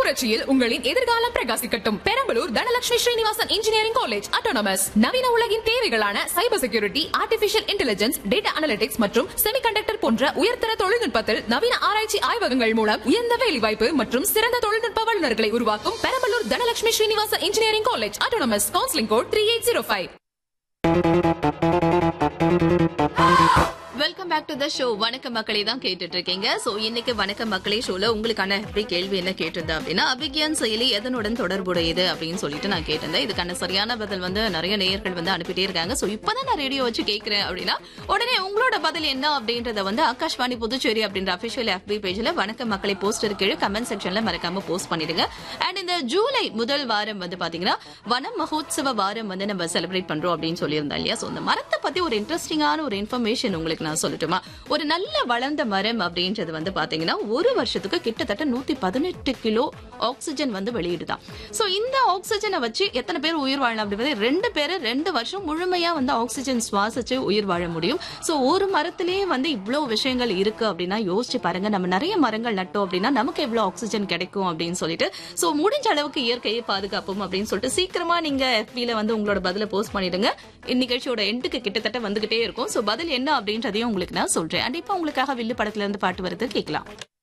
புரட்சியில் உங்களின் எதிர்காலம் பிரகாசிக்கட்டும் Perambalur Dhanalakshmi Srinivasan engineering college autonomous நவீன உலகின் தேவைகளான cyber security artificial intelligence data analytics மற்றும் செமிகண்டக்டர் போன்ற உயர்தர தொழில்நுட்பத்தில் நவீன ஆராய்ச்சி ஆய்வகங்கள் மூலம் உயர்ந்த வேலைவாய்ப்பு மற்றும் சிறந்த தொழில்நுட்ப வல்லுநர்களை உருவாக்கும் Perambalur Dhanalakshmi Srinivasan engineering college autonomous counselling code three eight zero five welcome back to the show வணக்க மக்களே தான் கேட்டுட்டு இருக்கீங்க சோ இன்னைக்கு வணக்க மக்களே ஷோல உங்களுக்கான எப்படி கேள்வி என்ன கேட்டிருந்தேன் அப்படின்னா அபிக்யான் செயலி எதனுடன் தொடர்புடையது அப்படின்னு சொல்லிட்டு நான் கேட்டிருந்தேன் இதுக்கான சரியான பதில் வந்து நிறைய நேயர்கள் வந்து அனுப்பிட்டே இருக்காங்க சோ இப்பதான் நான் ரேடியோ வச்சு கேட்கிறேன் அப்படின்னா உடனே உங்களோட பதில் என்ன அப்படின்றத வந்து ஆகாஷ்வாணி புதுச்சேரி அப்படின்ற அபிஷியல் எஃபி பேஜ்ல வணக்க மக்களை போஸ்டர் கீழே கமெண்ட் செக்ஷன்ல மறக்காம போஸ்ட் பண்ணிடுங்க அண்ட் இந்த ஜூலை முதல் வாரம் வந்து பாத்தீங்கன்னா வன மகோத்சவ வாரம் வந்து நம்ம செலிப்ரேட் பண்றோம் அப்படின்னு சொல்லியிருந்தோம் இல்லையா சோ இந்த மரத்தை பத்தி ஒரு இன்ட்ரெஸ்டிங்கான ஒரு இன்ஃபர்மேஷன் உங்களுக்கு நான் சொல்லட்டுமா ஒரு நல்ல வளர்ந்த மரம் அப்படின்றது வந்து பாத்தீங்கன்னா ஒரு வருஷத்துக்கு கிட்டத்தட்ட நூத்தி பதினெட்டு கிலோ ஆக்சிஜன் வந்து வெளியிடுதான் சோ இந்த ஆக்சிஜனை வச்சு எத்தனை பேர் உயிர் வாழலாம் அப்படின்றது ரெண்டு பேரு ரெண்டு வருஷம் முழுமையா வந்து ஆக்சிஜன் சுவாசிச்சு உயிர் வாழ முடியும் சோ ஒரு மரத்திலேயே வந்து இவ்வளவு விஷயங்கள் இருக்கு அப்படின்னா யோசிச்சு பாருங்க நம்ம நிறைய மரங்கள் நட்டோம் அப்படின்னா நமக்கு எவ்வளவு ஆக்சிஜன் கிடைக்கும் அப்படின்னு சொல்லிட்டு சோ முடிஞ்ச அளவுக்கு இயற்கையை பாதுகாப்போம் அப்படின்னு சொல்லிட்டு சீக்கிரமா நீங்க FB-ல வந்து உங்களோட பதில போஸ்ட் பண்ணிடுங்க இந்நிகழ்ச்சியோட எண்டுக்கு கிட்டத்தட்ட வந்துகிட்டே இருக்கும் சோ பதில் என்ன அப்படின்றதையும் உங்களுக்கு நான் சொல்றேன் அண்ட் இப்போ உங்களுக்காக வில்லு படத்துல இருந்து பாட்டு வருது கேட்கலாம்